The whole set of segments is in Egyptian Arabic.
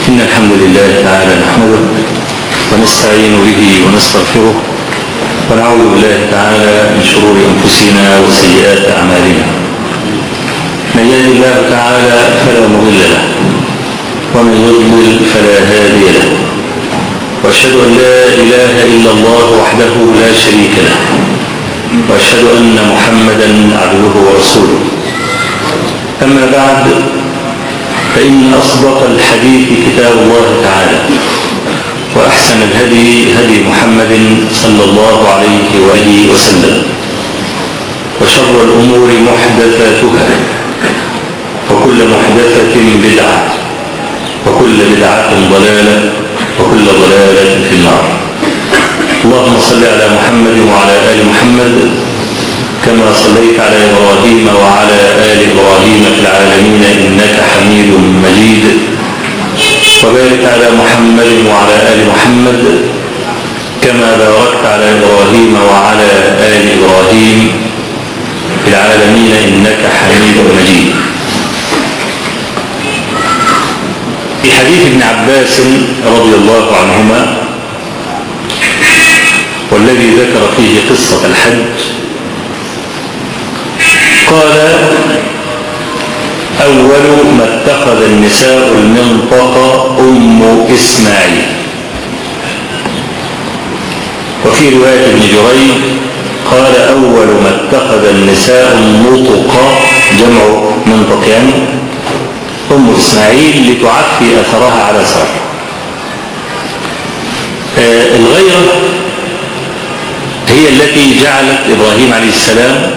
إن الحمد لله تعالى نحمده ونستعين به ونستغفره ونعوذ بالله تعالى من شرور أنفسنا وسيئات أعمالنا من يهد الله تعالى فلا مضل له ومن يضلل فلا هادي له واشهد ان لا اله الا الله وحده لا شريك له واشهد ان محمدا عبده ورسوله اما بعد فان اصدق الحديث كتاب الله تعالى واحسن الهدي هدي محمد صلى الله عليه واله وسلم وشر الامور محدثاتها وكل محدثه بدعه وكل بدعه ضلاله وكل ضلالة في النار اللهم صل على محمد وعلى آل محمد كما صليت على إبراهيم وعلى آل إبراهيم في العالمين إنك حميد مجيد وبارك على محمد وعلى آل محمد كما باركت على إبراهيم وعلى آل إبراهيم في العالمين إنك حميد مجيد في حديث ابن عباس رضي الله عنهما والذي ذكر فيه قصة الحج قال أول ما اتخذ النساء المنطقة أم إسماعيل وفي رواية ابن جريج قال أول ما اتخذ النساء النطق جمع منطق يعني أم إسماعيل لتعفي أثرها على سارة آه الغيرة هي التي جعلت إبراهيم عليه السلام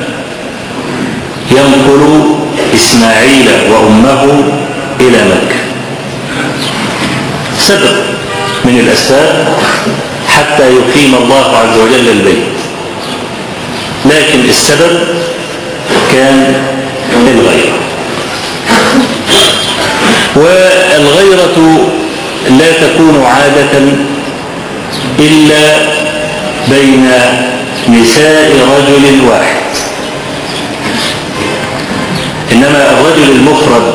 ينقل إسماعيل وأمه إلى مكة سبب من الأسباب حتى يقيم الله عز وجل البيت لكن السبب كان الغيره والغيرة لا تكون عادة إلا بين نساء رجل واحد إنما الرجل المفرد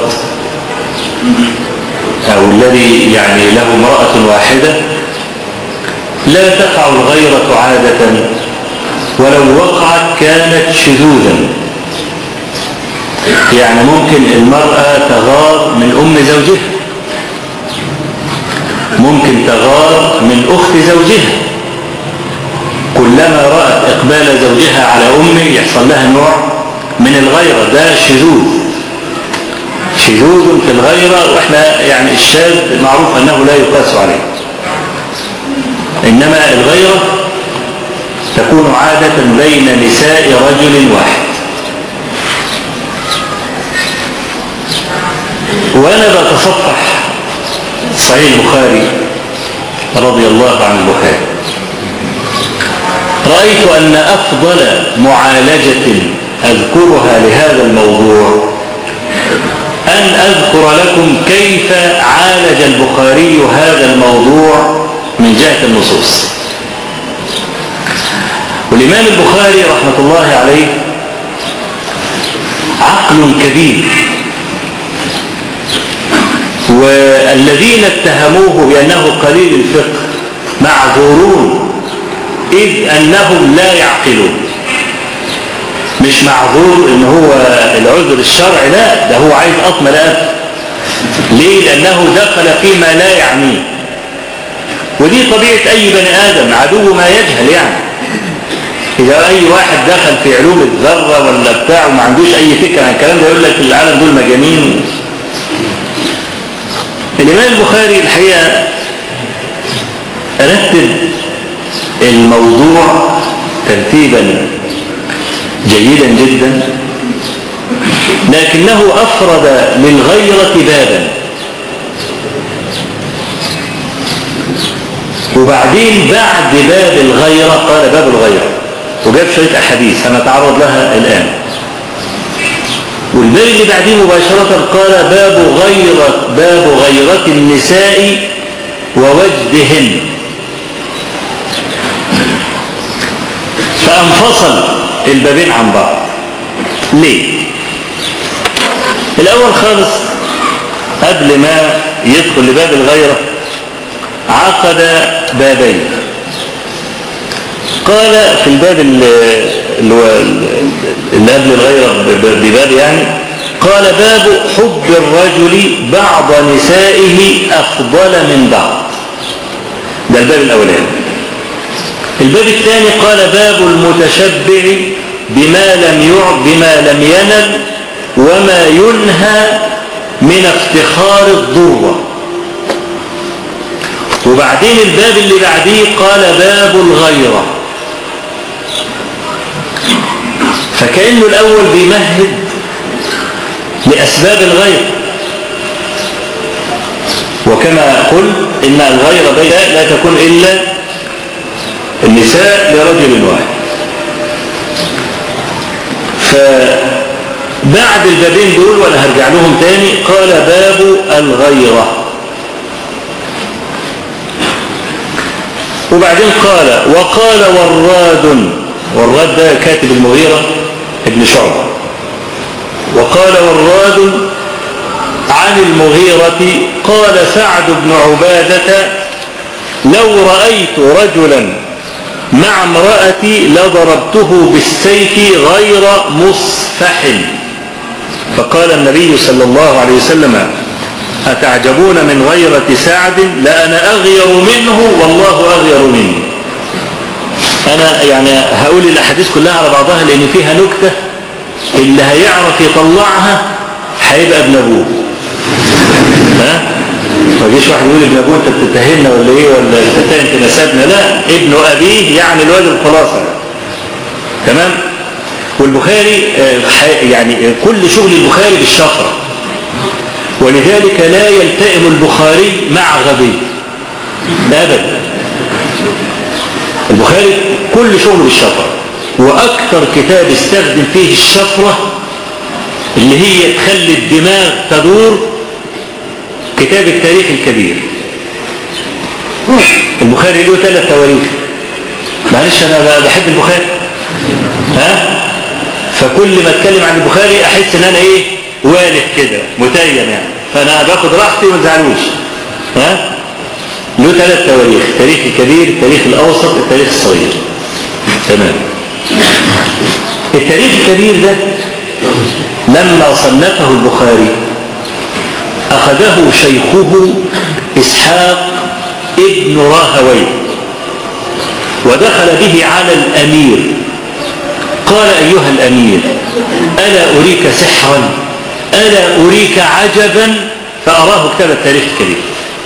أو الذي يعني له امرأة واحدة لا تقع الغيرة عادة ولو وقعت كانت شذوذا يعني ممكن المرأة تغار من أم زوجها ممكن تغار من أخت زوجها كلما رأت إقبال زوجها على أمه يحصل لها نوع من الغيرة ده شذوذ شذوذ في الغيرة وإحنا يعني الشاذ معروف أنه لا يقاس عليه إنما الغيرة تكون عادة بين نساء رجل واحد وأنا بتصفح صحيح البخاري رضي الله عن البخاري رأيت أن أفضل معالجة أذكرها لهذا الموضوع أن أذكر لكم كيف عالج البخاري هذا الموضوع من جهة النصوص والإمام البخاري رحمة الله عليه عقل كبير والذين اتهموه بأنه قليل الفقه معذورون إذ أنهم لا يعقلون مش معذور ان هو العذر الشرعي لا ده هو عايز أطمى رقبته ليه لأنه دخل فيما لا يعنيه ودي طبيعة أي بني آدم عدو ما يجهل يعني إذا أي واحد دخل في علوم الذرة ولا بتاع وما عندوش أي فكرة عن الكلام ده يقول لك العالم دول مجانين الإمام البخاري الحقيقة رتب الموضوع ترتيبا جيدا جدا لكنه أفرد للغيرة بابا وبعدين بعد باب الغيرة قال باب الغيرة وجاب شوية أحاديث هنتعرض لها الآن والباب اللي بعديه مباشرة قال باب غيرة باب غيرة النساء ووجدهن فانفصل البابين عن بعض ليه الأول خالص قبل ما يدخل لباب الغيرة عقد بابين قال في الباب اللي هو اللي قبل الغيرة بباب يعني قال باب حب الرجل بعض نسائه أفضل من بعض ده الباب الأولاني الباب الثاني قال باب المتشبع بما لم يعد بما لم ينل وما ينهى من افتخار الضرة وبعدين الباب اللي بعديه قال باب الغيرة فكأنه الأول بيمهد لأسباب الغير وكما قلت إن الغيرة بين لا تكون إلا النساء لرجل واحد فبعد البابين دول وأنا هرجع لهم تاني قال باب الغيرة وبعدين قال وقال وراد وراد ده كاتب المغيرة ابن شعبة وقال وراد عن المغيرة قال سعد بن عبادة لو رأيت رجلا مع امرأتي لضربته بالسيف غير مصفح فقال النبي صلى الله عليه وسلم أتعجبون من غيرة سعد لأنا أغير منه والله أغير مني أنا يعني هقول الأحاديث كلها على بعضها لأن فيها نكتة اللي هيعرف يطلعها هيبقى ابن أبوه ها؟ ما يجيش واحد يقول ابن أبوه أنت بتتهمنا ولا إيه ولا أنت تنسبنا لا ابن أبيه يعني الواد الخلاصة تمام والبخاري يعني كل شغل البخاري بالشفرة ولذلك لا يلتئم البخاري مع غبي أبدا البخاري كل شغله بالشفرة وأكثر كتاب استخدم فيه الشفرة اللي هي تخلي الدماغ تدور كتاب التاريخ الكبير البخاري له ثلاث تواريخ معلش أنا بحب البخاري ها فكل ما اتكلم عن البخاري أحس ان أنا إيه والد كده متيم يعني فأنا باخد راحتي وما تزعلوش ها له ثلاث تواريخ التاريخ الكبير التاريخ الأوسط التاريخ الصغير تمام التاريخ الكبير ده لما صنفه البخاري أخذه شيخه إسحاق ابن راهوي ودخل به على الأمير قال أيها الأمير ألا أريك سحرا ألا أريك عجبا فأراه كتاب التاريخ الكبير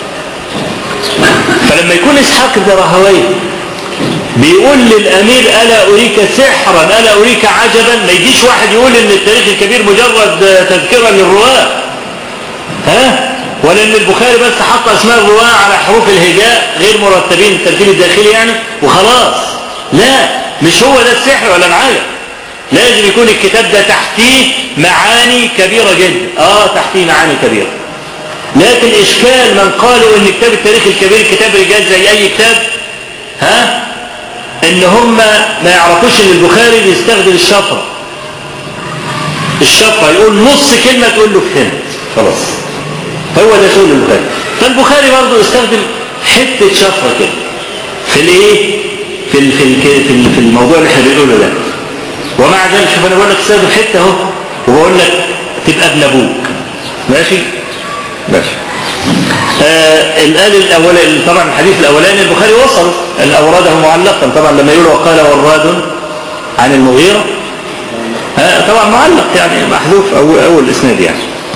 فلما يكون إسحاق بن راهوي بيقول للأمير ألا أريك سحرا ألا أريك عجبا ما يجيش واحد يقول إن التاريخ الكبير مجرد تذكرة للرواة ها ولا إن البخاري بس حط أسماء الرواة على حروف الهجاء غير مرتبين الترتيب الداخلي يعني وخلاص لا مش هو ده السحر ولا العجب لازم يكون الكتاب ده تحتيه معاني كبيرة جدا اه تحتيه معاني كبيرة لكن إشكال من قالوا إن كتاب التاريخ الكبير كتاب رجال زي أي كتاب ها إن هم ما يعرفوش إن البخاري بيستخدم الشفرة الشفرة يقول نص كلمة تقول له فهمت خلاص هو ده شغل البخاري فالبخاري برضه يستخدم حتة شفرة كده في الإيه في ال في ال في, في الموضوع اللي احنا بنقوله ده ومع ذلك شوف انا بقول لك استخدم حته اهو وبقول لك تبقى ابن ابوك ماشي ماشي آه الآل الأول طبعا الحديث الأولاني البخاري وصل أن أورده معلقا طبعا لما يقول وقال وراد عن المغيرة آه طبعا معلق يعني محذوف أول, أول إسناد يعني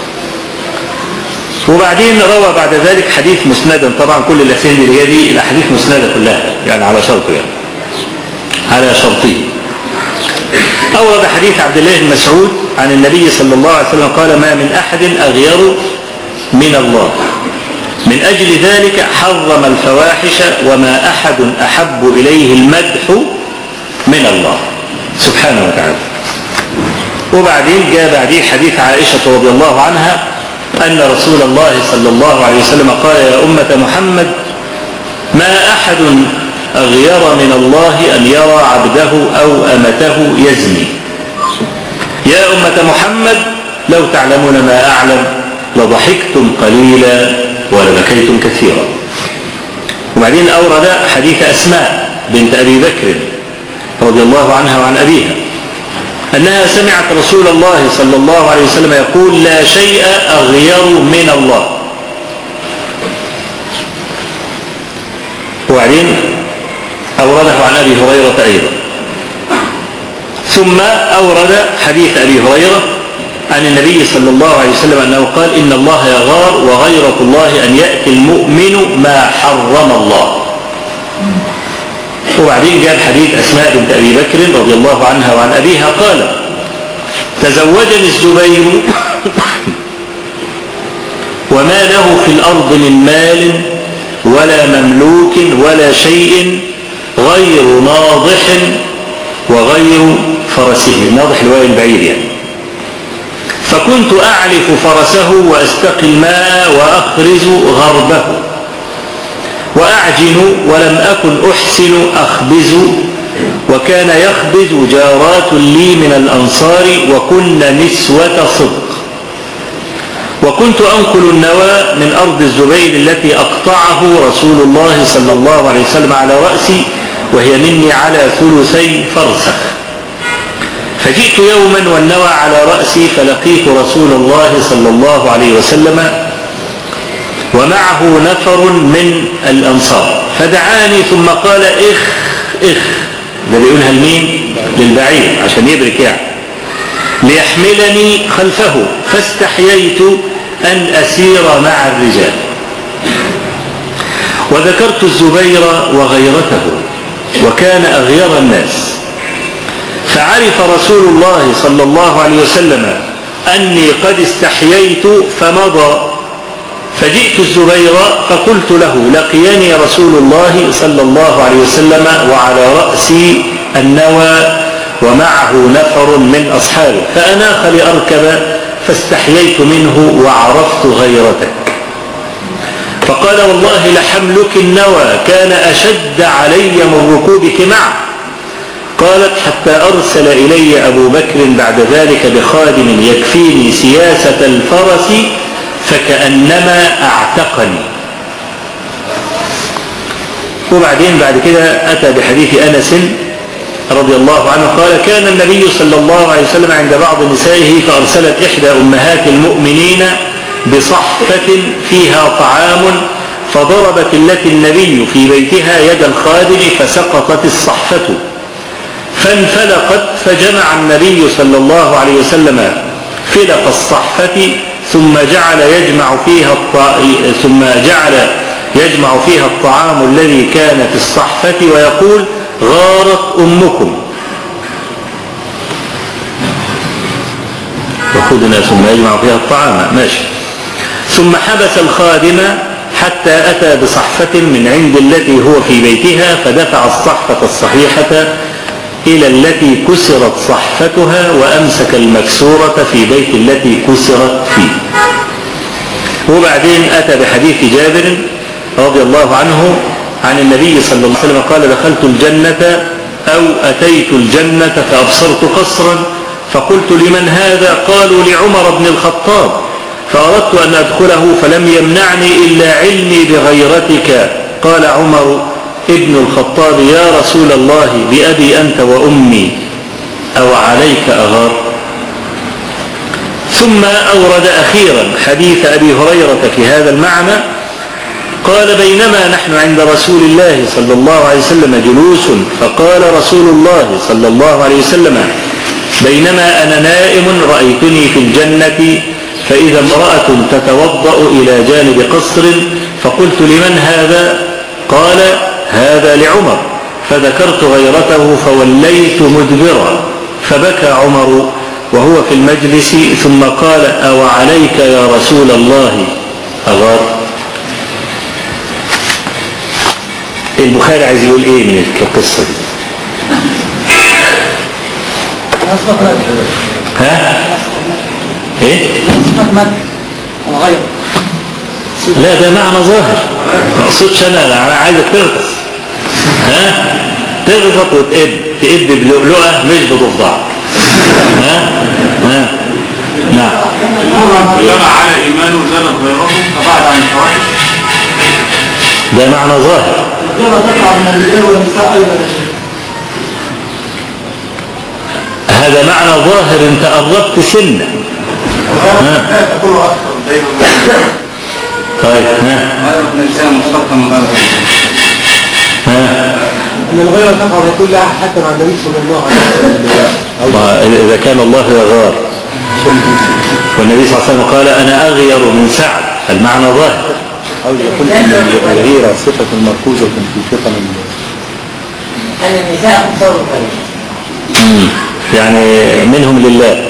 وبعدين روى بعد ذلك حديث مسندا طبعا كل الأسانيد اللي هي دي الأحاديث مسندة كلها يعني على شرطه يعني على شرطه أورد حديث عبد الله بن مسعود عن النبي صلى الله عليه وسلم قال ما من أحد أغير من الله من أجل ذلك حرم الفواحش وما أحد أحب إليه المدح من الله سبحانه وتعالى وبعدين جاء بعديه حديث عائشة رضي الله عنها أن رسول الله صلى الله عليه وسلم قال يا أمة محمد ما أحد أغير من الله أن يرى عبده أو أمته يزني يا أمة محمد لو تعلمون ما أعلم لضحكتم قليلا ولبكيتم كثيرا وبعدين أورد حديث أسماء بنت أبي بكر رضي الله عنها وعن أبيها أنها سمعت رسول الله صلى الله عليه وسلم يقول لا شيء أغير من الله وبعدين أورده عن أبي هريرة أيضا ثم أورد حديث أبي هريرة عن النبي صلى الله عليه وسلم أنه قال إن الله يغار وغيرة الله أن يأتي المؤمن ما حرم الله وبعدين جاء حديث أسماء بنت أبي بكر رضي الله عنها وعن أبيها قال تزوجني الزبير وما له في الأرض من مال ولا مملوك ولا شيء غير ناضح وغير فرسه ناضح الوالي البعيد يعني فكنت أعرف فرسه وأستقي الماء وأخرز غربه وأعجن ولم أكن أحسن أخبز وكان يخبز جارات لي من الأنصار وكن نسوة صدق وكنت أنقل النوى من أرض الزبير التي أقطعه رسول الله صلى الله عليه وسلم على رأسي وهي مني على ثلثي فرسخ فجئت يوما والنوى على رأسي فلقيت رسول الله صلى الله عليه وسلم ومعه نفر من الأنصار فدعاني ثم قال إخ إخ ده بيقولها لمين للبعير عشان يبرك يعني ليحملني خلفه فاستحييت أن أسير مع الرجال وذكرت الزبير وغيرته وكان أغير الناس فعرف رسول الله صلى الله عليه وسلم أني قد استحييت فمضى فجئت الزبير فقلت له لقيني رسول الله صلى الله عليه وسلم وعلى رأسي النوى ومعه نفر من أصحابه فأناخ لأركب فاستحييت منه وعرفت غيرتك فقال والله لحملك النوى كان أشد علي من ركوبك معه قالت حتى أرسل إلي أبو بكر بعد ذلك بخادم يكفيني سياسة الفرس فكأنما أعتقني وبعدين بعد كده أتى بحديث أنس رضي الله عنه قال كان النبي صلى الله عليه وسلم عند بعض نسائه فأرسلت إحدى أمهات المؤمنين بصحفة فيها طعام فضربت التي النبي في بيتها يد الخادم فسقطت الصحفة فانفلقت فجمع النبي صلى الله عليه وسلم فلق الصحفة ثم جعل يجمع فيها الط... ثم جعل يجمع فيها الطعام الذي كان في الصحفة ويقول غارت أمكم وخذنا ثم يجمع فيها الطعام ماشي ثم حبس الخادم حتى أتى بصحفة من عند التي هو في بيتها فدفع الصحفة الصحيحة إلى التي كسرت صحفتها وأمسك المكسورة في بيت التي كسرت فيه وبعدين أتى بحديث جابر رضي الله عنه عن النبي صلى الله عليه وسلم قال دخلت الجنة أو أتيت الجنة فأبصرت قصرا فقلت لمن هذا قالوا لعمر بن الخطاب فأردت أن أدخله فلم يمنعني إلا علمي بغيرتك قال عمر ابن الخطاب يا رسول الله بأبي أنت وأمي أو عليك أغار ثم أورد أخيرا حديث أبي هريرة في هذا المعنى قال بينما نحن عند رسول الله صلى الله عليه وسلم جلوس فقال رسول الله صلى الله عليه وسلم بينما أنا نائم رأيتني في الجنة فإذا امرأة تتوضأ إلى جانب قصر فقلت لمن هذا قال هذا لعمر فذكرت غيرته فوليت مدبرا فبكى عمر وهو في المجلس ثم قال أو عليك يا رسول الله أغار البخاري عايز يقول ايه من القصة دي ها ايه لا ده معنى ظاهر ما اقصدش انا انا عايزك تغطس ها تغطس وتقب تقب بلؤلؤه مش بضفدع ها ها نعم جمع على ايمانه زاد غيره فبعد عن الفواحش ده معنى ظاهر الغيرة تقع من الرجال والنساء أيضا يا شيخ هذا معنى ظاهر انت قربت سنة ها. تكون أكثر دايما طيب ها غير الإنسان مشتقة من غير ها أن الغيرة تقع في كل أحد حتى مع النبي صلى الله عليه وسلم ما إذا كان الله يغار والنبي صلى الله عليه وسلم قال أنا أغير من سعد المعنى ظاهر أو يقول أن الغيرة صفة مركوزة في فطن أن النساء أكثر الخير مم. يعني منهم لله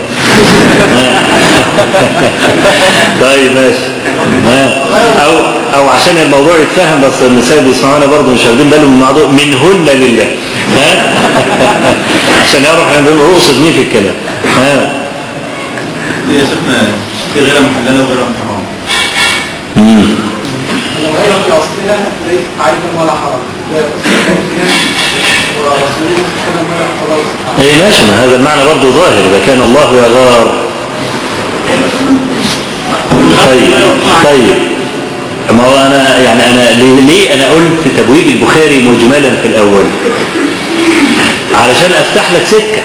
طيب ماشي ها. او او عشان الموضوع يتفهم بس النساء بيسمعونا برضه مش واخدين بالهم من الموضوع منهن لله ها عشان يعرف احنا بنقول اقصد مين في الكلام ها يا شيخنا في غير محللة وغير محرمة مم. الغيرة في أصلها ليس عيبا ولا حرام لا ورسوله كان ملك خلاص اي ماشي ما هذا المعنى برضه ظاهر اذا كان الله يغار طيب طيب ما هو انا يعني انا ليه, ليه انا قلت تبويب البخاري مجملا في الاول علشان افتح لك سكه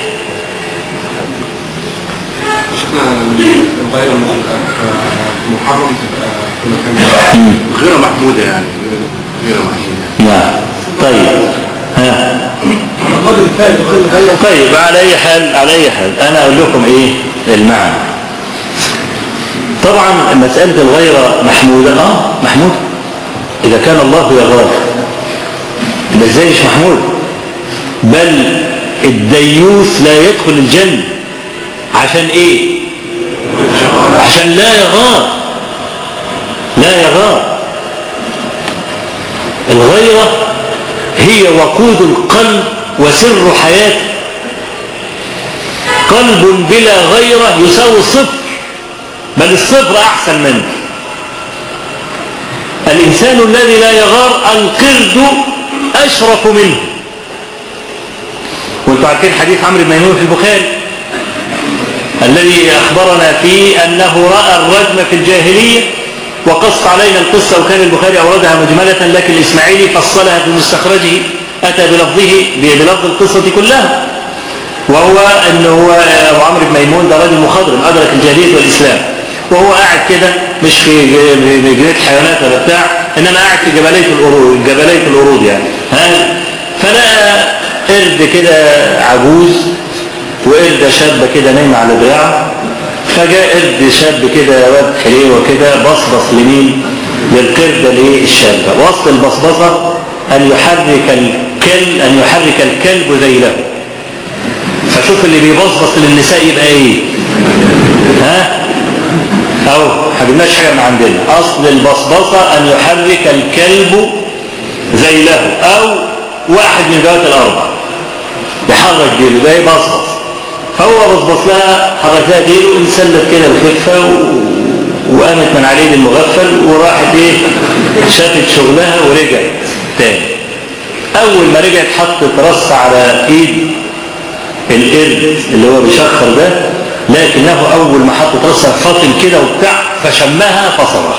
شيخنا الغير محرم تبقى في مكان غير محمودة يعني غير محمودة نعم طيب ها القدر الثالث كل غيرة طيب على اي حال على اي حال انا اقول لكم ايه المعنى طبعا مسألة الغيرة محمودة اه محمودة اذا كان الله يغار ده ازاي مش محمود بل الديوث لا يدخل الجنة عشان ايه عشان لا يغار لا يغار الغيرة هي وقود القلب وسر حياته قلب بلا غيرة يساوي الصفر بل الصفر أحسن منه الإنسان الذي لا يغار القرد أشرف منه وانتم عارفين حديث عمرو بن ميمون في البخاري الذي أخبرنا فيه أنه رأى الرجم في الجاهلية وقص علينا القصة وكان البخاري أوردها مجملة لكن الإسماعيلي فصلها في مستخرجه أتى بلفظه بلفظ القصة كلها وهو أنه هو أبو عمرو بن ميمون ده راجل مخضرم أدرك الجاهلية والإسلام وهو قاعد كده مش في ج- جنينة حيوانات ولا بتاع إنما قاعد في جبلية القرود جبلية القرود يعني ها فلقى قرد كده عجوز وقردة شابة كده نايمة على دراعه فجاء قرد شاب كده واد حليوة كده بصبص لمين للقردة ليه الشابة وسط البصبصة أن يحرك الكلب أن يحرك الكلب ذيله فشوف اللي بيبصبص للنساء يبقى ايه ها او حجبناش حاجة من عندنا اصل البصبصة ان يحرك الكلب ذيله او واحد من ذوات الاربع يحرك ديله ده يبصبص فهو بصبص لها حرك لها ديله انسلت كده الخفة و- وقامت من عليه المغفل وراحت ايه شافت شغلها ورجعت تاني اول ما رجعت حطت رص على ايد القرد اللي هو بيشخر ده لكنه اول ما حط راسها فاطم كده وبتاع فشمها فصرخ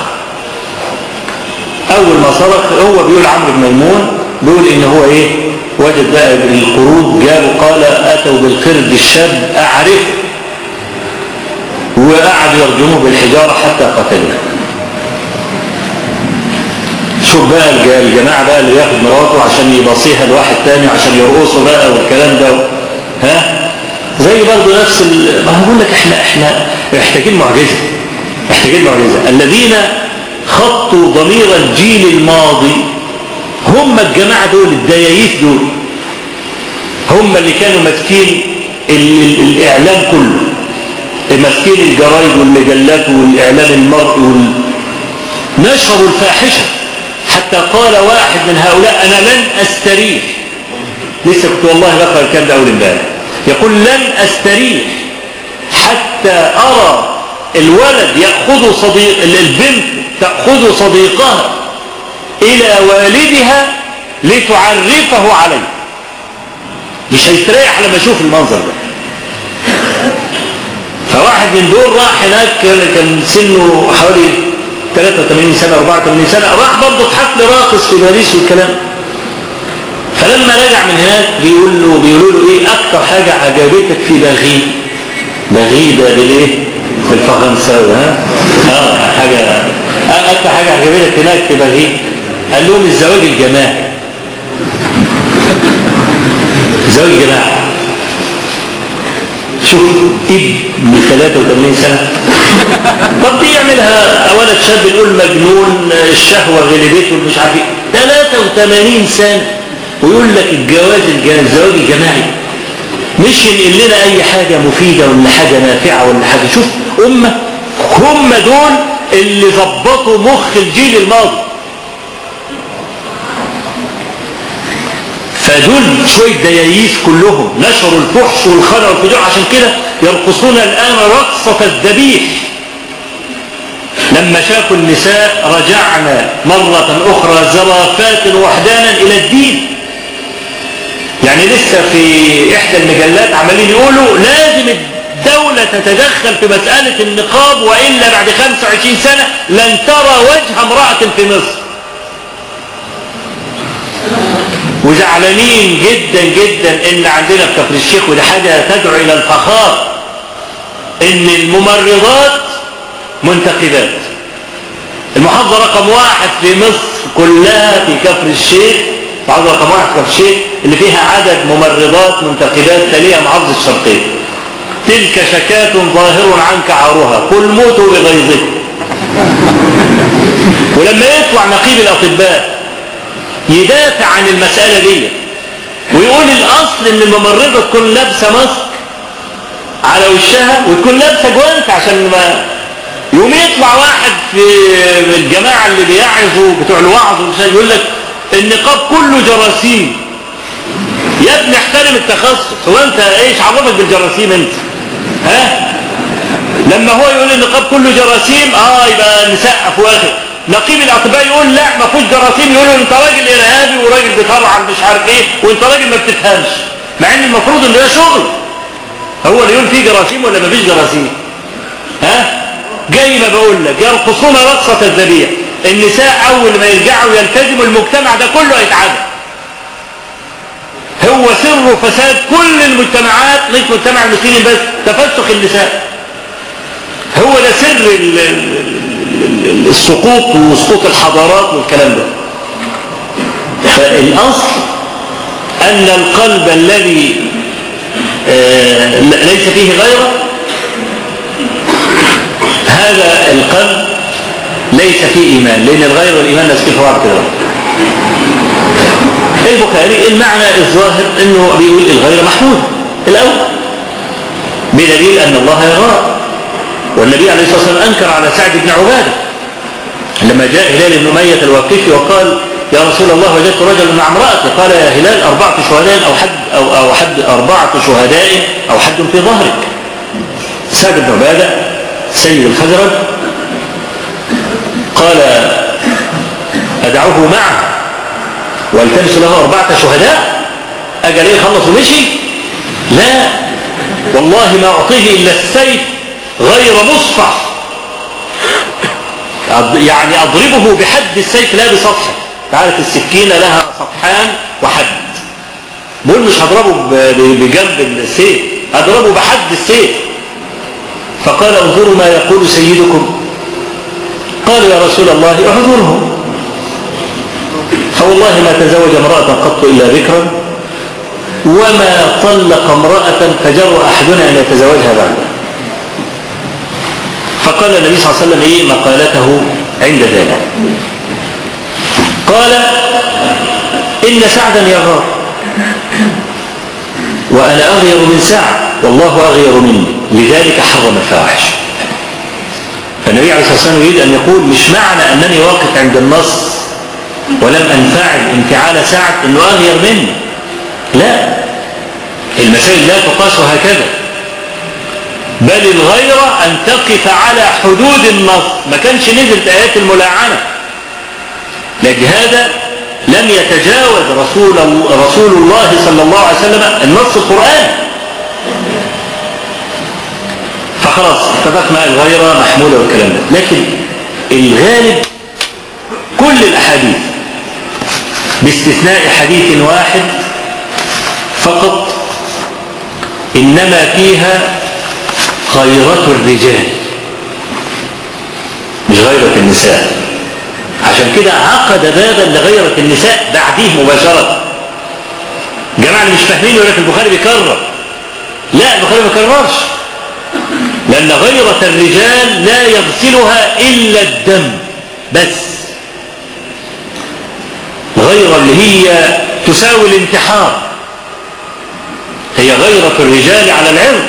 اول ما صرخ هو بيقول عمرو بن ميمون بيقول ان هو ايه وجد بقى القرود جابوا قال اتوا بالقرد الشاب اعرفه وقعدوا يرجموه بالحجاره حتى قتلوه شوف بقى الج- الجماعة بقى اللي ياخد مراته عشان يبصيها لواحد تاني عشان يرقصوا بقى والكلام ده ها زي برضه نفس ال... ما هقول لك احنا احنا محتاجين معجزة محتاجين معجزة الذين خطوا ضمير الجيل الماضي هم الجماعة دول الدياييس دول هم اللي كانوا ماسكين ال- ال- الإعلام كله ماسكين الجرايد والمجلات والإعلام المرئي وال... نشروا الفاحشة حتى قال واحد من هؤلاء أنا لن أستريح لسه كنت والله بقرأ الكلام ده أول امبارح يقول لن أستريح حتى أرى الولد يأخذ صديق البنت تأخذ صديقها إلى والدها لتعرفه عليه مش هيستريح لما يشوف المنظر ده فواحد من دول راح هناك كان كان سنه حوالي 83 سنة 84 سنة راح برضه في حفل راقص في باريس والكلام فلما رجع من هناك بيقول له بيقولوا له ايه اكتر حاجة عجبتك في بغي بغي ده بالايه بالفرنساوي ها اه حاجة اكتر حاجة عجبتك هناك في بغي قال لهم الزواج الجماعي زواج الجماعي شوف ابن 83 سنة طب دي يعملها ولد شاب نقول مجنون الشهوة غلبته مش عارف ايه 83 سنة ويقول لك الجواز الج- الزواج الجماعي مش ينقل لنا اي حاجة مفيدة ولا حاجة نافعة ولا حاجة شوف امة هم دول اللي ظبطوا مخ الجيل الماضي فدول شوية دياييس كلهم نشروا الفحش والخلع والفجوع عشان كده يرقصون الآن رقصة الذبيح لما شافوا النساء رجعنا مرة أخرى زرافات وحدانا إلى الدين يعني لسه في إحدى المجلات عمالين يقولوا لازم الدولة تتدخل في مسألة النقاب وإلا بعد 25 سنة لن ترى وجه امرأة في مصر وزعلانين جدا جدا ان عندنا في كفر الشيخ ودي حاجة تدعو الى الفخار ان الممرضات منتخبات المحافظة رقم واحد في مصر كلها في كفر الشيخ المحافظة رقم واحد في كفر الشيخ اللي فيها عدد ممرضات منتخبات تليها محافظة الشرقية تلك شكاة ظاهر عنك عارها قل موتوا بغيظكم ولما يطلع نقيب الأطباء يدافع عن المسألة دي ويقول الأصل إن الممرضة تكون لابسة ماسك على وشها وتكون لابسة جوانت عشان ما يوم يطلع واحد في الجماعة اللي بيعظوا بتوع الوعظ والشيء يقول لك النقاب كله جراثيم يا ابني احترم التخصص هو انت ايش عرفك بالجراثيم انت ها لما هو يقول النقاب كله جراثيم اه يبقى نسقف واخر نقيب الاطباء يقول لا ما فيهوش جراثيم يقول انت راجل ارهابي وراجل بتطلع مش عارف ايه وانت راجل ما بتفهمش مع ان المفروض ان ده شغل هو اللي يقول فيه جراثيم ولا ما فيش جراثيم ها جاي ما بقول لك يرقصون رقصة الذبيح النساء اول ما يرجعوا يلتزموا المجتمع ده كله هيتعدى هو سر فساد كل المجتمعات مش مجتمع المسلمين بس تفسخ النساء هو ده سر ال- ال- ال- السقوط وسقوط الحضارات والكلام ده فالأصل أن القلب الذي آه، ليس فيه غيره هذا القلب ليس فيه إيمان لأن الغير والإيمان ناس كيف بعض كده البخاري المعنى الظاهر أنه بيقول الغير محمود الأول بدليل أن الله يراه والنبي عليه الصلاة والسلام أنكر على سعد بن عبادة لما جاء هلال بن أمية الوقفي وقال يا رسول الله وجدت رجلا مع امرأتي قال يا هلال أربعة شهداء أو حد أو, أو حد أربعة شهداء أو حد في ظهرك سعد بن عبادة سيد الخزرج قال أدعوه معه والتمس له أربعة شهداء أجل إيه خلص ومشي لا والله ما أعطيه إلا السيف غير مصفح يعني أضربه بحد السيف لا بسطحه تعرف السكينة لها سطحان وحد بقول مش هضربه ب- بجنب السيف هضربه بحد السيف فقال انظروا ما يقول سيدكم قالوا يا رسول الله اعذره فوالله ما تزوج امرأة قط إلا ذكرا وما طلق امرأة فجر أحدنا أن يتزوجها بعده فقال النبي صلى الله عليه وسلم إيه مقالته عند ذلك قال إن سعدا يغار وأنا أغير من سعد والله أغير مني لذلك حرم الفواحش فالنبي عليه الصلاة والسلام يريد أن يقول مش معنى أنني واقف عند النص ولم أنفعل انفعال سعد أنه أغير مني لا المسائل لا تقاس هكذا بل الغيرة أن تقف على حدود النص ما كانش نزلت آيات الملاعنة لهذا لم يتجاوز رسول رسول الله صلى الله عليه وسلم النص القرآني فخلاص اتفقنا الغيرة محمولة والكلام ده لكن الغالب كل الأحاديث باستثناء حديث واحد فقط إنما فيها غيرة الرجال مش غيرة النساء عشان كده عقد بابا لغيرة النساء بعديه مباشرة جماعة اللي مش فاهمين يقول لك البخاري بيكرر لا البخاري ما بيكررش لأن غيرة الرجال لا يغسلها إلا الدم بس غيرة اللي هي تساوي الانتحار هي غيرة الرجال على العرض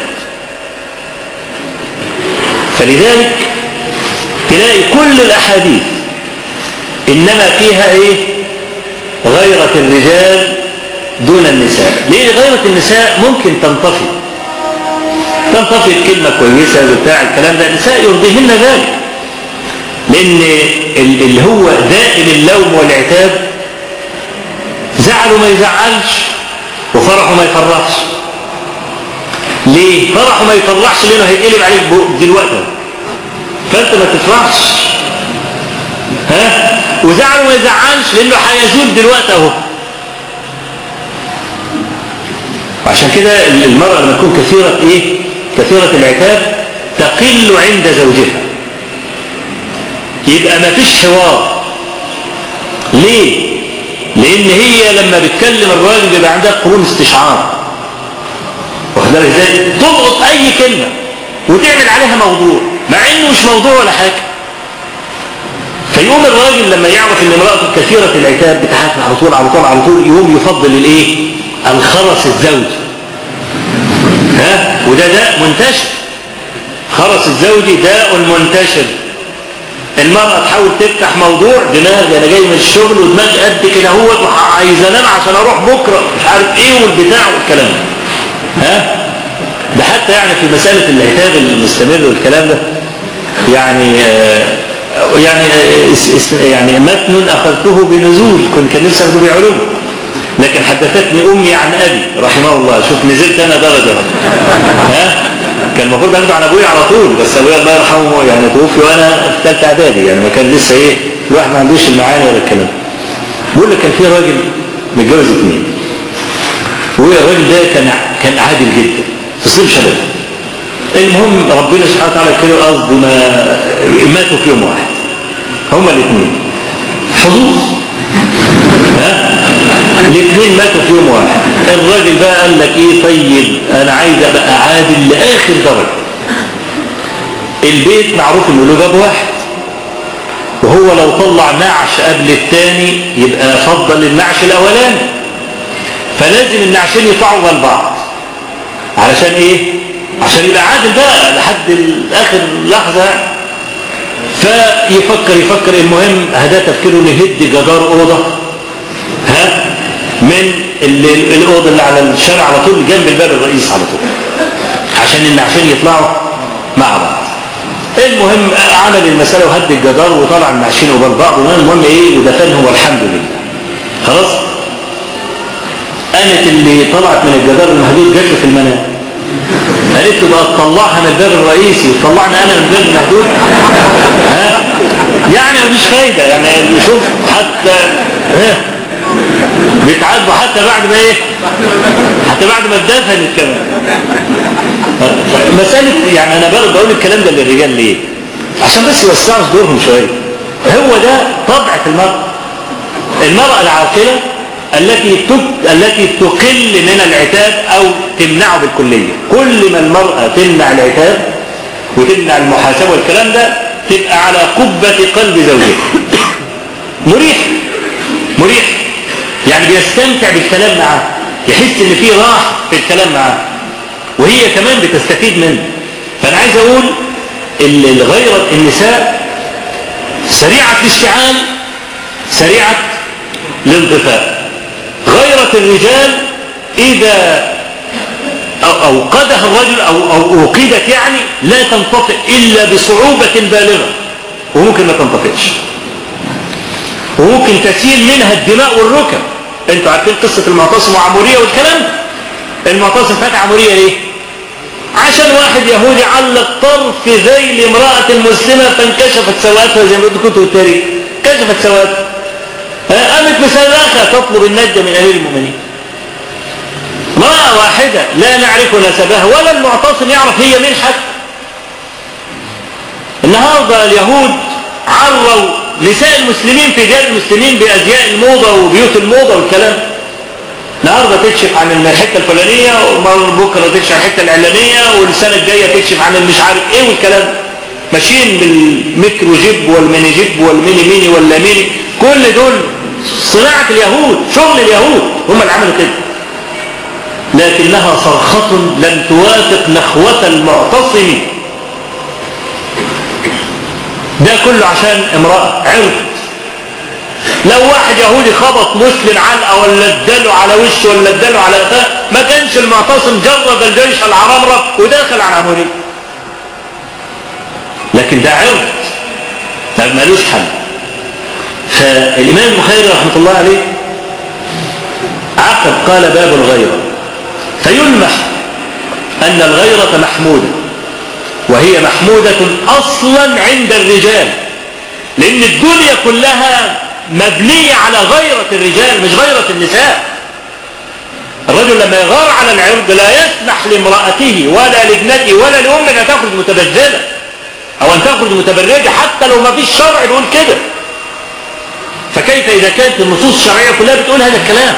فلذلك تلاقي كل الأحاديث إنما فيها إيه غيرة الرجال دون النساء ليه غيرة النساء ممكن تنطفي تنطفي بكلمة كويسة بتاع الكلام ده النساء يرضيهن ذلك لأن اللي هو دائم اللوم والعتاب زعله ما يزعلش وفرحه ما يفرحش ليه فرحه ما يفرحش لانه هيتقلب عليك دلوقتي فانت ما تفرحش ها وزعله ما يزعلش لانه هيزول دلوقتي اهو وعشان كده المرأة لما تكون كثيرة ايه كثيرة العتاب تقل عند زوجها يبقى ما فيش حوار ليه لان هي لما بتكلم الراجل بيبقى عندها قرون استشعار واخد بالك ازاي تلقط اي كلمه وتعمل عليها موضوع مع انه مش موضوع ولا حاجه فيقوم الراجل لما يعرف ان امراته كثيره العتاب بتحاسب على طول على طول على طول يقوم يفضل الايه الخرس الزوجي ها وده داء منتشر خرس الزوجي داء منتشر المرأة تحاول تفتح موضوع دماغي أنا جاي من الشغل ودماغي قد كده هو عايز أنام عشان أروح بكرة مش عارف إيه والبتاع والكلام ده ها ده حتى يعني في مسألة العتاب المستمر والكلام ده يعني آه يعني آه يعني متن أخذته بنزول كنت كان نفسي أخذه بعلوم لكن حدثتني أمي عن أبي رحمه الله شوف نزلت أنا درجة ها كان المفروض اخده عن ابويا على طول بس ابويا الله يرحمه يعني توفي وانا في ثالثه اعدادي يعني ما كان لسه ايه الواحد ما عندوش المعاني ولا الكلام بقول لك كان في راجل متجوز اثنين والراجل ده كان كان عادل جدا في صيف شباب المهم ربنا سبحانه وتعالى كده قصد ما ماتوا في يوم واحد هما الاثنين حظوظ ها الاثنين ماتوا في يوم واحد الراجل بقى قال لك ايه طيب انا عايز ابقى عادل لاخر درجه البيت معروف انه له باب واحد وهو لو طلع نعش قبل الثاني يبقى فضل النعش الاولاني فلازم النعشين يطلعوا جنب بعض علشان ايه عشان يبقى عادل بقى لحد اخر لحظه فيفكر يفكر المهم هذا تفكيره نهد جدار اوضه ها من الاوضه اللي على الشارع على طول جنب الباب الرئيس على طول عشان النعشين يطلعوا مع بعض المهم عمل المساله وهد الجدار وطلع النعشين وبين بعض المهم ايه ودفنهم والحمد لله خلاص قامت اللي طلعت من الجدار المهدود جت في المنام قالت له بقى تطلعها من الباب الرئيسي وتطلعني انا من الباب المهدود ها يعني مفيش فايده يعني شوف حتى ها بيتعاتبوا حتى بعد ما ايه حتى بعد ما اتدفنت كمان مسألة يعني انا بقول بقول الكلام ده للرجال ليه عشان بس يوسعوا صدورهم شوية هو ده طبع في المرأة المرأة العاقلة التي تك... التي تقل من العتاب او تمنعه بالكلية كل ما المرأة تمنع العتاب وتمنع المحاسبة والكلام ده تبقى على قبة قلب زوجها مريح مريح يعني بيستمتع بالكلام معاه يحس ان في راحة في الكلام معاه وهي كمان بتستفيد منه فانا عايز اقول الغيرة النساء سريعة الاشتعال سريعة الانطفاء غيرة الرجال اذا اوقدها الرجل او, أو اوقدت يعني لا تنطفئ الا بصعوبة بالغة وممكن ما تنطفئش وممكن تسيل منها الدماء والركب انتوا عارفين قصة المعتصم وعمورية والكلام المعتصم فات عمورية ليه عشان واحد يهودي علق طرف ذيل امرأة مسلمة فانكشفت سواتها زي ما كنتوا التاريخ كشفت سواتها ها، قامت مصرخة تطلب النجدة من أمير المؤمنين امرأة واحدة لا نعرف نسبها ولا المعتصم يعرف هي مين حتى النهاردة اليهود عروا نساء المسلمين في ديار المسلمين بأزياء الموضة وبيوت الموضة والكلام النهارده تكشف عن الحته الفلانيه وبكره تكشف عن الحته الاعلانيه والسنه الجايه تكشف عن المش عارف ايه والكلام ماشيين بالميكرو جيب والميني جيب والميني ميني ولا ميني كل دول صناعه اليهود شغل اليهود هم اللي عملوا كده لكنها صرخة لم توافق نخوة المعتصم ده كله عشان امرأة عرض لو واحد يهودي خبط مسلم علقه ولا اداله على وشه ولا اداله على قفاه ما كانش المعتصم جرد الجيش العرمرة وداخل على العمودية لكن ده عرض ده ملوش حل فالإمام البخاري رحمة الله عليه عقب قال باب الغيرة فيلمح أن الغيرة محمودة وهي محمودة أصلا عند الرجال لأن الدنيا كلها مبنية على غيرة الرجال مش غيرة النساء الرجل لما يغار على العرض لا يسمح لامرأته ولا لابنته ولا لأمه أن تخرج متبذلة أو أن تخرج متبرجة حتى لو ما فيش شرع بيقول كده فكيف إذا كانت النصوص الشرعية كلها بتقول هذا الكلام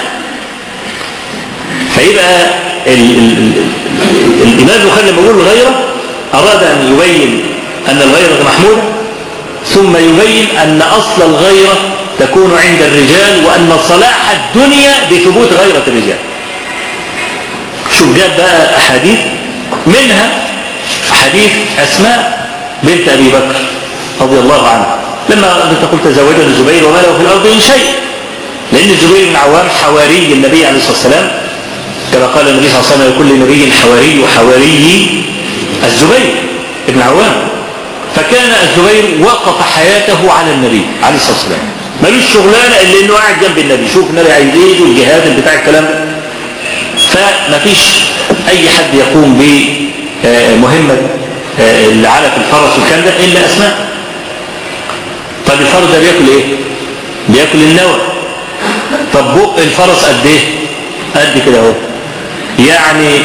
فيبقى ال ال ال الإمام البخاري لما يقول الغيرة أراد أن يبين أن الغيرة محمودة ثم يبين أن أصل الغيرة تكون عند الرجال وأن صلاح الدنيا بثبوت غيرة الرجال شوف جاب بقى أحاديث منها حديث أسماء بنت أبي بكر رضي الله عنها لما تقول تزوجها الزبير وما له في الأرض من شيء لأن الزبير بن عوام حواري النبي عليه الصلاة والسلام كما قال النبي صلى الله عليه وسلم لكل نبي حواري وحواري الزبير بن عوام فكان الزبير وقف حياته على النبي عليه الصلاة والسلام ملوش شغلانة إلا إنه قاعد جنب النبي شوف النبي عايز إيه والجهاد بتاع الكلام ده فمفيش أي حد يقوم بمهمة اللي على في الفرس والكلام ده إلا أسماء طب الفرس ده بياكل إيه؟ بياكل النوى طب بق الفرس قد إيه؟ قد كده أهو يعني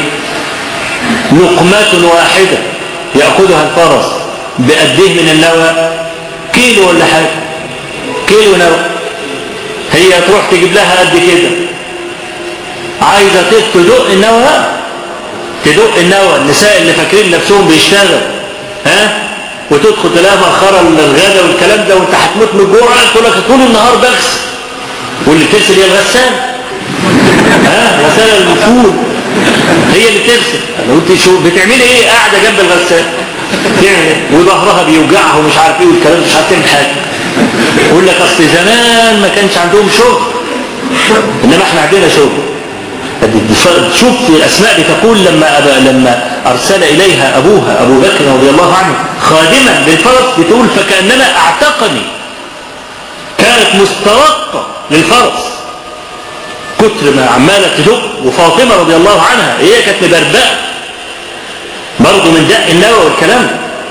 لقمة واحدة يأخذها الفرس بقديه من النوى كيلو ولا حاجة كيلو نوى هي تروح تجيب لها قد كده عايزة تدق النوى تدق النوى النساء اللي فاكرين نفسهم بيشتغل ها وتدخل تلاقيها مأخرة الغدا والكلام ده وانت هتموت من الجوع تقول لك طول النهار بغسل واللي بتغسل هي الغسالة ها غسالة الفول هي اللي بتغسل لو انت شو بتعملي ايه قاعدة جنب الغسالة يعني وظهرها بيوجعها ومش عارف ايه والكلام مش عارف تعمل حاجه يقول لك اصل زمان ما كانش عندهم شغل انما احنا عندنا شغل شوف الاسماء بتقول لما أبا لما ارسل اليها ابوها ابو بكر رضي الله عنه خادما للفرس بتقول فكانما اعتقني كانت مسترقه للفرس كتر ما عماله تدق وفاطمه رضي الله عنها هي كانت مبربقه برضه من دق النوى والكلام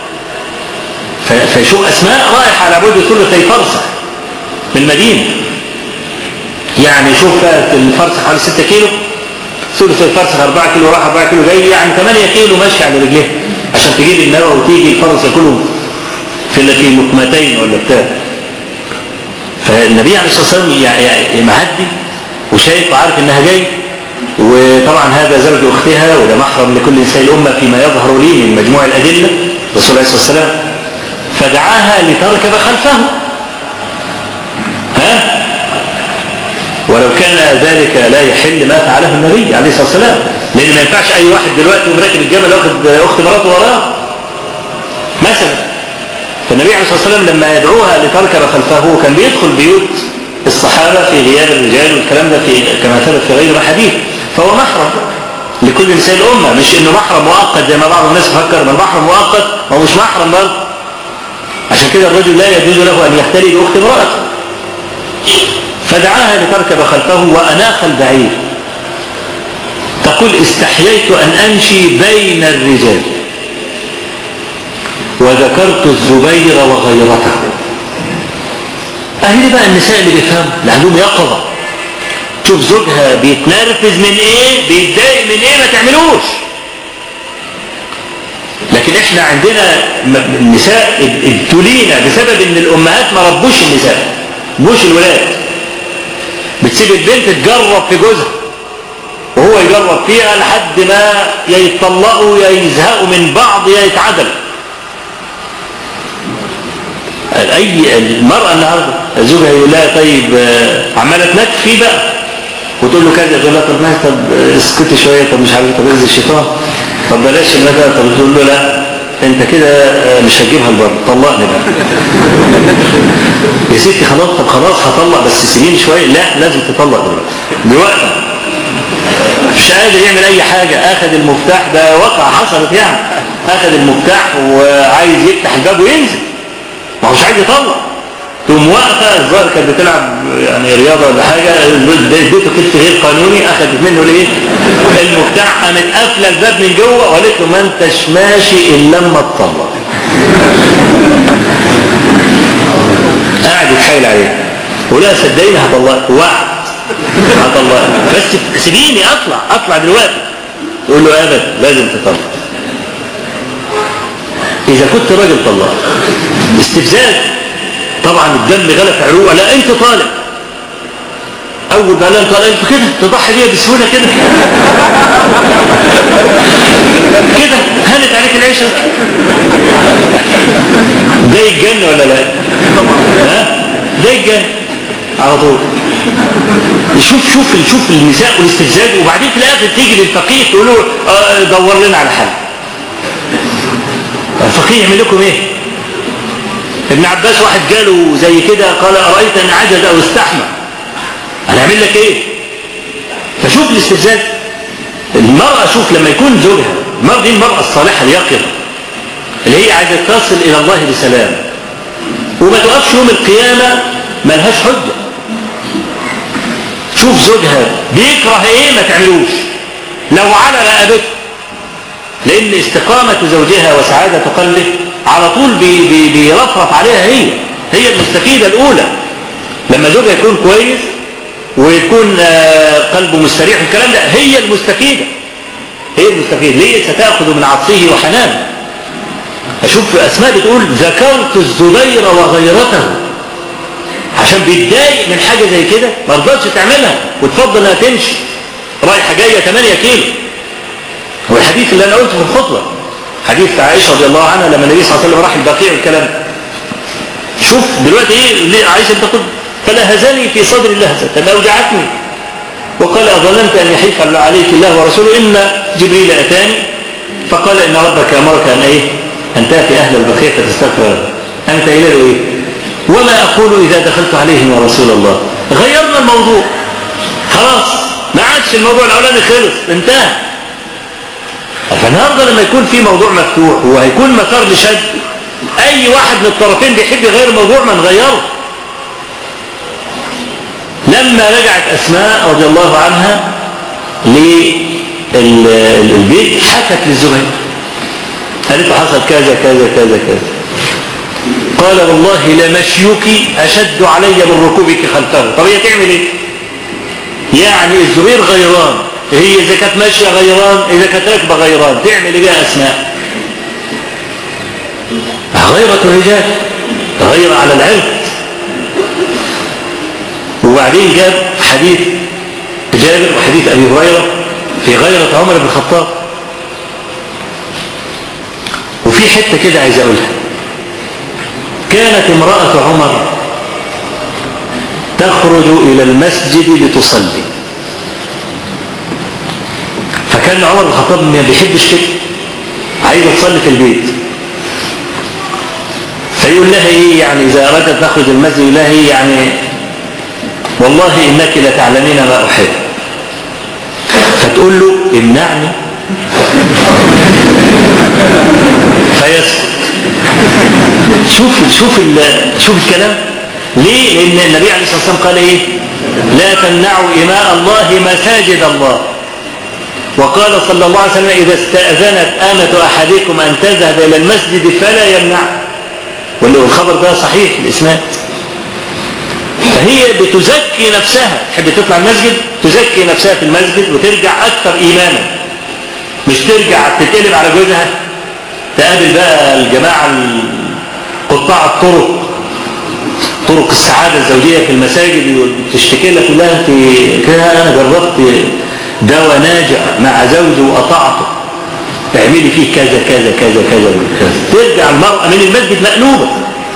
فشوف أسماء رايح على بعد ثلثي فرسخ من المدينة يعني شوف الفرسخ حوالي 6 كيلو ثلث الفرسخ 4 كيلو راح 4 كيلو جاي يعني 8 كيلو ماشي على رجليها عشان تجيب النوى وتيجي الفرس كله في في لقمتين ولا بتاع فالنبي عليه الصلاه والسلام يعني معدي وشايف وعارف انها جاي وطبعا هذا زوج اختها وده محرم لكل نساء الامه فيما يظهر لي من مجموع الادله الرسول عليه الصلاه والسلام فدعاها لتركب خلفه ها ولو كان ذلك لا يحل ما فعله النبي عليه الصلاه والسلام لان ما ينفعش اي واحد دلوقتي ومراكب الجمل واخد اخت مراته وراه مثلا فالنبي عليه الصلاه والسلام لما يدعوها لتركب خلفه كان بيدخل بيوت الصحابة في غياب الرجال والكلام ده في كما ثبت في غير حديث فهو محرم لكل نساء الأمة مش إنه محرم مؤقت زي ما بعض الناس فكر ما المحرم مؤقت هو مش محرم برضه عشان كده الرجل لا يجوز له أن يختلي بأخت امرأته فدعاها لتركب خلفه وأناخ البعير يقول استحييت أن أمشي بين الرجال وذكرت الزبير وغيرته أهل بقى النساء اللي بيفهموا اللي عندهم يقظة تشوف زوجها بيتنرفز من ايه بيتضايق من ايه ما تعملوش لكن احنا عندنا م- النساء ابتلينا بسبب ان الامهات ما ربوش النساء ربوش الولاد بتسيب البنت تجرب في جوزها وهو يجرب فيها لحد ما يا يتطلقوا يا يزهقوا من بعض يا يتعدلوا اي المرأة النهاردة زوجها يقول لها طيب آه، عمالة تنك فيه بقى وتقول له كذا تقول لها طب ماشي طب آه، اسكتي شوية طب مش عارف طب اذي الشيطان طب بلاش المثل طب تقول له لا انت كده آه، مش هتجيبها البر طلقني بقى يا ستي خلاص طب خلاص هطلق بس سيبيني شوية لا لازم تطلق دلوقتي دلوقتي مش قادر يعمل اي حاجة اخذ المفتاح ده واقع حصلت يعني اخذ المفتاح وعايز يفتح الباب وينزل ما هوش عايز يطلع تقوم واقفه الظاهر كانت بتلعب يعني رياضه ولا حاجه اديته كتف غير قانوني اخذت منه الايه؟ المفتاح قامت قافله الباب من جوه وقالت له ما انتش ماشي الا لما تطلق. قاعد يتحايل عليه ولا صدقيني هطلقك وعد هطلقك بس سيبيني اطلع اطلع دلوقتي يقول له ابدا لازم تطلق إذا كنت راجل طلاق استفزاز طبعا الدم غلى في عروقه لا أنت طالق أول ما لا طالق أنت كده تضحي بيها بسهولة كده كده هانت عليك العيشة ده يتجن ولا لا ها ده يتجن على طول شوف شوف شوف النساء والاستفزاز وبعدين في الاخر تيجي للفقيه تقول له آه، دور لنا على حل الفقيه يعمل لكم ايه ابن عباس واحد جاله زي كده قال أرأيت أن عجز أو استحمى أنا أعمل لك إيه فشوف الاستفزاز المرأة شوف لما يكون زوجها المرأة دي المرأة الصالحة اليقظة اللي هي عايزة تصل إلى الله بسلام وما تقفش يوم القيامة ملهاش حجة شوف زوجها بيكره ايه ما تعملوش لو على رقبته لان استقامة زوجها وسعادة قلبه على طول بي بي بيرفرف عليها هي هي المستفيدة الاولى لما زوجها يكون كويس ويكون آه، قلبه مستريح والكلام ده هي المستفيدة هي المستفيدة ليه ستأخذ من عطفه وحنانه أشوف أسماء بتقول ذكرت الزبير وغيرته عشان بيتضايق من حاجة زي كده ما رضتش تعملها وتفضل انها تمشي رايحة جاية 8 كيلو هو الحديث اللي انا قلته في الخطبة حديث عائشة رضي الله عنها لما النبي صلى الله عليه وسلم راح البقيع والكلام ده. شوف دلوقتي ايه ليه عائشة تقول فلهزني في صدر اللهزة ما اوجعتني وقال أظلمت أن يحيف عليك الله ورسوله إن جبريل أتاني فقال إن ربك أمرك أن إيه أن تأتي أهل البقيع فتستغفر له أنت إلى إيه وما أقول إذا دخلت عليهم يا رسول الله غيرنا الموضوع خلاص ما عادش الموضوع الأولاني خلص انتهى فالنهارده لما يكون في موضوع مفتوح وهيكون مسار لشد أي واحد من الطرفين بيحب يغير الموضوع ما نغيره لما رجعت أسماء رضي الله عنها للبيت حكت للزبير قالت له حصل كذا كذا كذا كذا قال والله لمشيك أشد علي من ركوبك خلفه طب هي تعمل ايه يعني الزبير غيران هي إذا كانت ماشية غيران إذا كانت راكبة غيران تعمل ايه بقى أسماء غيرة الرجال غير على العرض وبعدين جاب حديث جابر وحديث أبي هريرة في غيرة عمر بن الخطاب وفي حتة كده عايز أقولها كانت امرأة عمر تخرج إلى المسجد لتصلي فكان عمر بن الخطاب ما بيحبش كده عايزة تصلي في البيت فيقول لها ايه يعني اذا ارادت تخرج المسجد يقول لها ايه يعني والله انك لتعلمين ما احب فتقول له امنعني فيسكت شوف شوف شوف الكلام ليه لان النبي عليه الصلاه والسلام قال ايه لا تمنعوا اماء الله مساجد الله وقال صلى الله عليه وسلم إذا استأذنت آمة أحدكم أن تذهب إلى المسجد فلا يمنع واللي هو الخبر ده صحيح الإسناد فهي بتزكي نفسها تحب تطلع المسجد تزكي نفسها في المسجد وترجع أكثر إيمانا مش ترجع تتقلب على جوزها تقابل بقى الجماعة قطاع الطرق طرق السعادة الزوجية في المساجد تشتكي لك كلها انت كده انا جربت دواء ناجع مع زوجي وقطعته اعملي فيه كذا كذا كذا كذا كذا ترجع المرأة من المسجد مقلوبة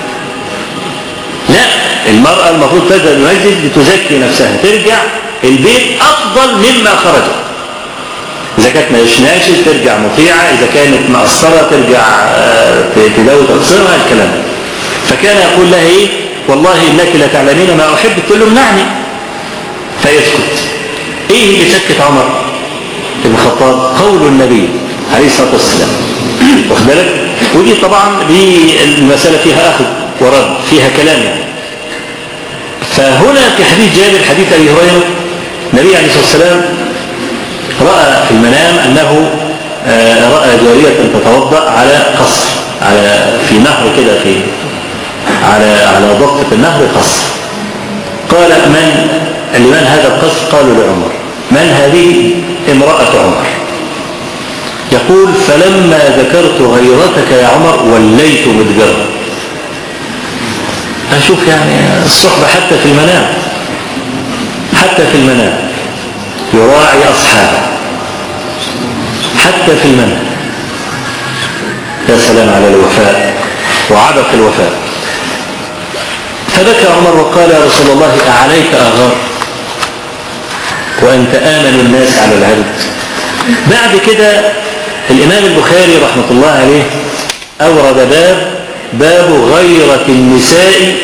لا المرأة المفروض تذهب المسجد لتزكي نفسها ترجع البيت أفضل مما خرجت إذا كانت مش ناشز ترجع مطيعة إذا كانت مقصرة ترجع تداوي تقصيرها الكلام فكان يقول لها إيه والله إنك لا تعلمين ما أحب تقول له امنعني فيسكت إيه اللي سكت عمر بن الخطاب قول النبي عليه الصلاة والسلام واخد بالك ودي طبعا دي المسألة فيها أخذ ورد فيها كلام يعني فهنا في حديث جابر حديث أبي هريرة النبي عليه الصلاة والسلام رأى في المنام أنه رأى جارية تتوضأ على قصر على في نهر كده في على على ضفة النهر قصر قال من لمن هذا القصر قالوا لعمر من هذه امرأة عمر يقول فلما ذكرت غيرتك يا عمر وليت مدبرا أشوف يعني الصحبة حتى في المنام حتى في المنام يراعي أصحابه حتى في المنام يا سلام على الوفاء وعبق الوفاء فبكى عمر وقال يا رسول الله أعليك أغار وأنت آمن الناس على العرض بعد كده الإمام البخاري رحمة الله عليه أورد باب باب غيرة النساء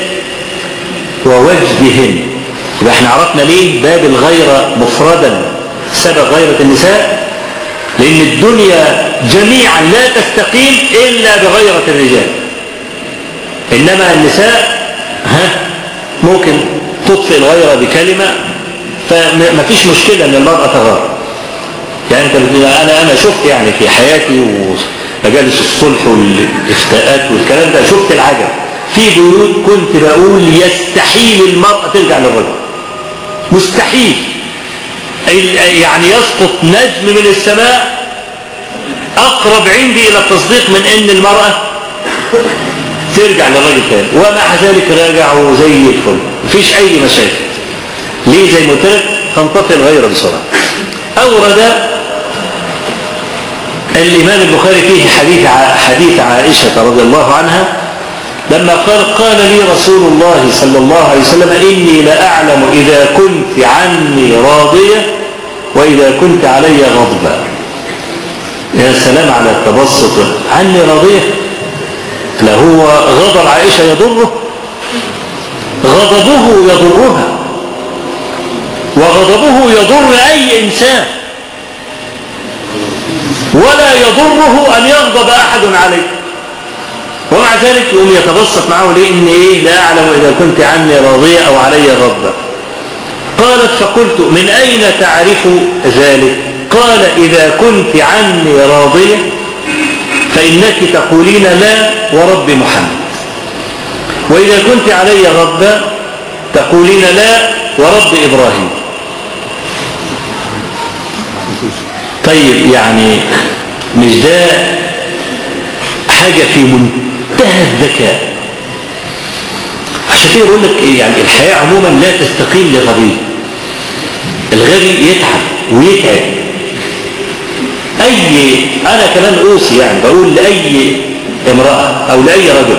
ووجدهن يبقى احنا عرفنا ليه باب الغيرة مفردا سبب غيرة النساء لأن الدنيا جميعا لا تستقيم إلا بغيرة الرجال إنما النساء ها ممكن تطفئ الغيرة بكلمة فما فيش مشكلة أن المرأة تغار يعني انت أنا أنا شفت يعني في حياتي ومجالس الصلح والإفتاءات والكلام ده شفت العجب في بيوت كنت بقول يستحيل المرأة ترجع للرجل مستحيل يعني يسقط نجم من السماء أقرب عندي إلى التصديق من أن المرأة ترجع للراجل تاني ومع ذلك راجعوا زي الفل مفيش أي مشاكل ليه زي ما قلت لك تنطفئ الغيرة بسرعة أورد الإمام البخاري فيه حديث حديث عائشة رضي الله عنها لما قال قال لي رسول الله صلى الله عليه وسلم إني لأعلم إذا كنت عني راضية وإذا كنت علي غضبا يا سلام على التبسط عني راضية لا هو غضب عائشة يضره غضبه يضرها وغضبه يضر أي إنسان ولا يضره أن يغضب أحد عليه ومع ذلك يقوم يتبسط معه ليه إن إيه لا أعلم إذا كنت عني راضية أو علي غضبة قالت فقلت من أين تعرف ذلك قال إذا كنت عني راضية فإنك تقولين لا ورب محمد وإذا كنت علي غضبة تقولين لا ورب إبراهيم طيب يعني مش ده حاجة في منتهى الذكاء عشان كده بقول لك إيه يعني الحياة عموما لا تستقيم لغبي الغبي يتعب ويتعب أي أنا كمان أوصي يعني بقول لأي امرأة أو لأي رجل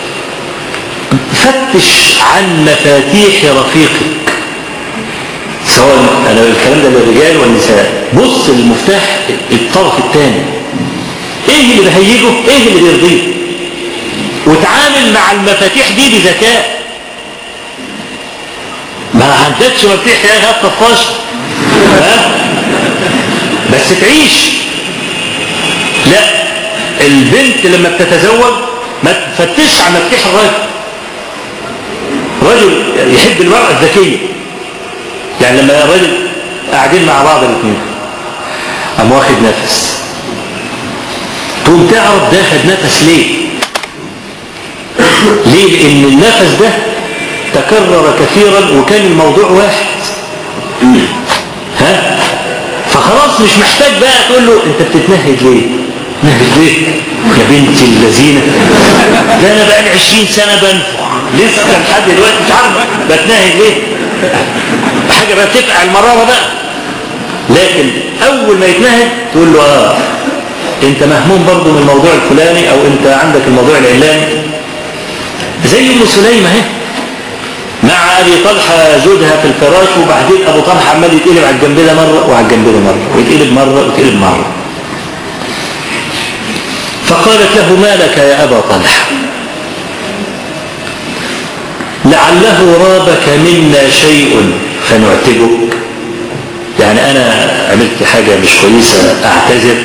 فتش عن مفاتيح رفيقك سواء أنا الكلام ده للرجال والنساء بص المفتاح الطرف الثاني ايه اللي بهيجه ايه اللي بيرضيه وتعامل مع المفاتيح دي بذكاء ما عندكش مفاتيح يا هات طفاش ها بس تعيش لا البنت لما بتتزوج ما تفتش على مفاتيح الراجل رجل يحب المرأة الذكية يعني لما الرجل قاعدين مع بعض الاثنين قام واخد نفس تقوم تعرف ده خد نفس ليه ليه لان النفس ده تكرر كثيرا وكان الموضوع واحد ها فخلاص مش محتاج بقى تقول له انت بتتنهد ليه نهد ليه يا بنت اللذينه ده انا بقى لي 20 سنه بنفخ لسه لحد دلوقتي مش عارف بتنهد ليه حاجه بقى بتفقع المراره بقى لكن اول ما يتنهد تقول له اه انت مهموم برضه من الموضوع الفلاني او انت عندك الموضوع العلاني زي ام سليمه اهي مع ابي طلحه زوجها في الفراش وبعدين ابو طلحه عمال يتقلب على الجنب ده مره وعلى الجنب ده مره ويتقلب مره ويتقلب مره فقالت له ما لك يا ابا طلحه لعله رابك منا شيء فنعتبك يعني انا عملت حاجه مش كويسه اعتذر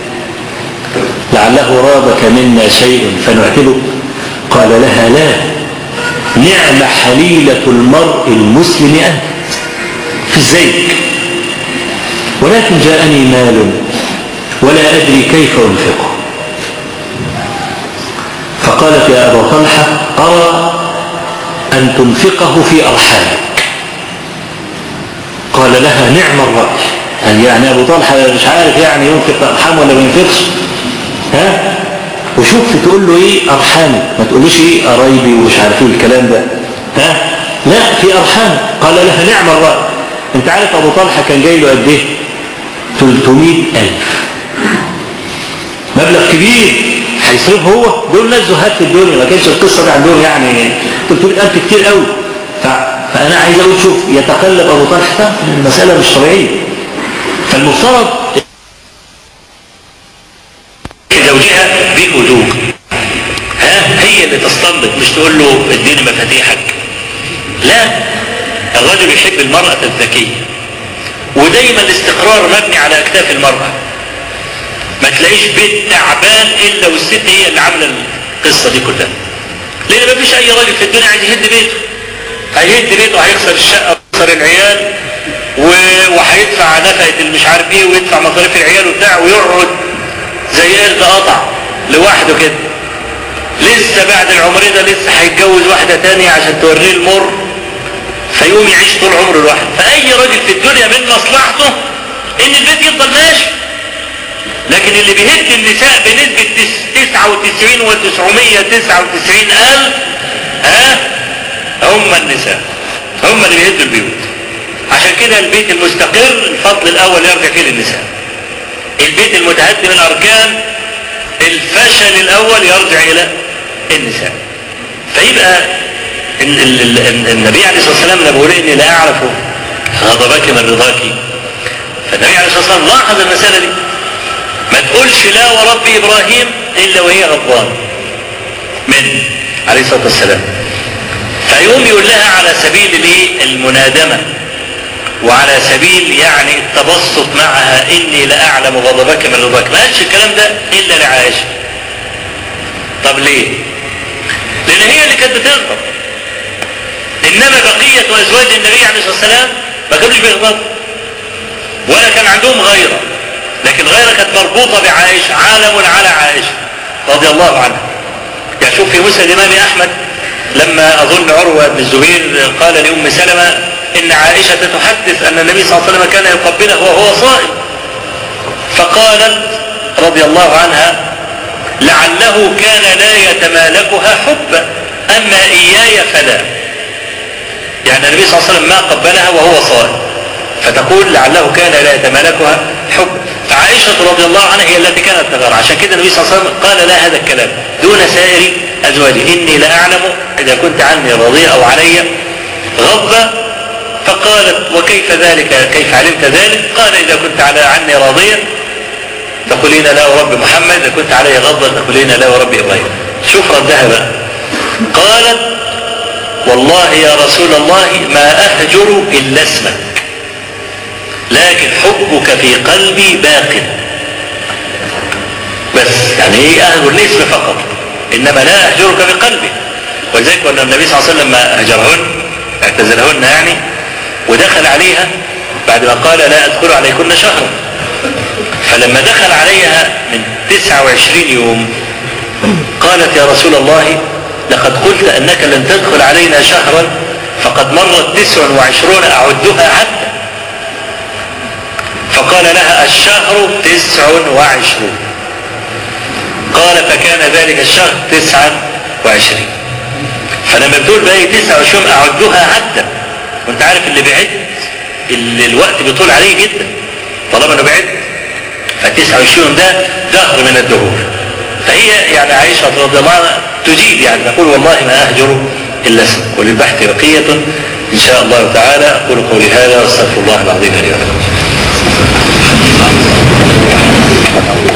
لعله رابك منا شيء فنعتبك قال لها لا نعم حليلة المرء المسلم أنت في الزيك ولكن جاءني مال ولا أدري كيف أنفقه فقالت يا أبا طلحة أرى أن تنفقه في أرحامك قال لها نعم الرأي قال يعني أبو طلحة مش عارف يعني ينفق أرحام ولا ما ينفقش ها وشوف تقول له ايه ارحامي ما تقولوش ايه قرايبي ومش عارف ايه الكلام ده ها لا في ارحام قال لها نعم الرأي انت عارف ابو طلحه كان جاي له قد ايه 300 الف مبلغ كبير هيصرفه هو دول ناس زهاد في الدنيا ما كانش القصه دي عندهم يعني 300 الف كتير قوي ف... فانا عايز اقول شوف يتقلب ابو طلحه المساله مش طبيعيه فالمفترض زوجها بهدوء ها هي اللي تستنبط مش تقول له اديني مفاتيحك لا الرجل يحب المرأة الذكية ودايما الاستقرار مبني على اكتاف المرأة ما تلاقيش بيت تعبان الا والست هي اللي عامله القصه دي كلها لان ما فيش اي راجل في الدنيا عايز يهد بيته هيهد بيته هيخسر الشقه ويخسر العيال و... وهيدفع نفقه المش عارف ايه ويدفع مصاريف العيال وبتاع ويقعد زي قرد قطع لوحده كده لسه بعد العمر ده لسه هيتجوز واحدة تانية عشان توريه المر فيقوم يعيش طول عمره لوحده فأي راجل في الدنيا من مصلحته إن البيت يفضل ماشي لكن اللي بيهد النساء بنسبة 99 و 999 ألف ها هم النساء هم اللي بيهدوا البيوت عشان كده البيت المستقر الفضل الأول يرجع فيه للنساء البيت المتهدم الأركان الفشل الأول يرجع إلى النساء فيبقى ال ال ال النبي عليه الصلاة والسلام لما بيقول إني لا أعرف غضبك من رضاك فالنبي عليه الصلاة والسلام لاحظ المسألة دي ما تقولش لا ورب إبراهيم إلا وهي غضبان من عليه الصلاة والسلام فيقوم يقول لها على سبيل الايه المنادمة وعلى سبيل يعني التبسط معها اني لاعلم غضبك من رضاك ما قالش الكلام ده الا لعائشه طب ليه لان هي اللي كانت بتغضب انما بقيه ازواج النبي عليه الصلاه والسلام ما كانوش بيغضبوا ولا كان عندهم غيره لكن غيره كانت مربوطه بعائشه عالم على عائشه رضي الله عنها يعني شوف في مسند الامام احمد لما اظن عروه بن الزبير قال لام سلمه ان عائشه تحدث ان النبي صلى الله عليه وسلم كان يقبله وهو صائم فقالت رضي الله عنها لعله كان لا يتمالكها حبا اما اياي فلا يعني النبي صلى الله عليه وسلم ما قبلها وهو صائم فتقول لعله كان لا يتمالكها حبا فعائشة رضي الله عنها هي التي كانت تغار عشان كده النبي صلى الله عليه وسلم قال لا هذا الكلام دون سائر أزواجه إني لأعلم إذا كنت عني راضية أو علي غضبة فقالت وكيف ذلك كيف علمت ذلك قال إذا كنت على عني راضية تقولين لا ورب محمد إذا كنت علي غضبة تقولين لا ورب إبراهيم شوف ردها بقى قالت والله يا رسول الله ما أهجر إلا اسمك لكن حبك في قلبي باق بس يعني ايه اهجر الاسم فقط انما لا اهجرك بقلبي ولذلك ان النبي صلى الله عليه وسلم لما هجرهن اعتزلهن يعني ودخل عليها بعد ما قال لا ادخل عليكن شهرا فلما دخل عليها من 29 يوم قالت يا رسول الله لقد قلت أنك لن تدخل علينا شهرا فقد مرت 29 أعدها عدا فقال لها الشهر 29 قال فكان ذلك الشهر 29 فلما بتقول بقى 29 أعدها عدا وانت عارف اللي بعد اللي الوقت بيطول عليه جدا طالما انه بعد ف 29 ده دهر من الدهور فهي يعني عائشة رضي الله عنها تجيب يعني تقول والله ما أهجر إلا اسمك وللبحث بقية إن شاء الله تعالى أقول قولي هذا واستغفر الله العظيم لي ولكم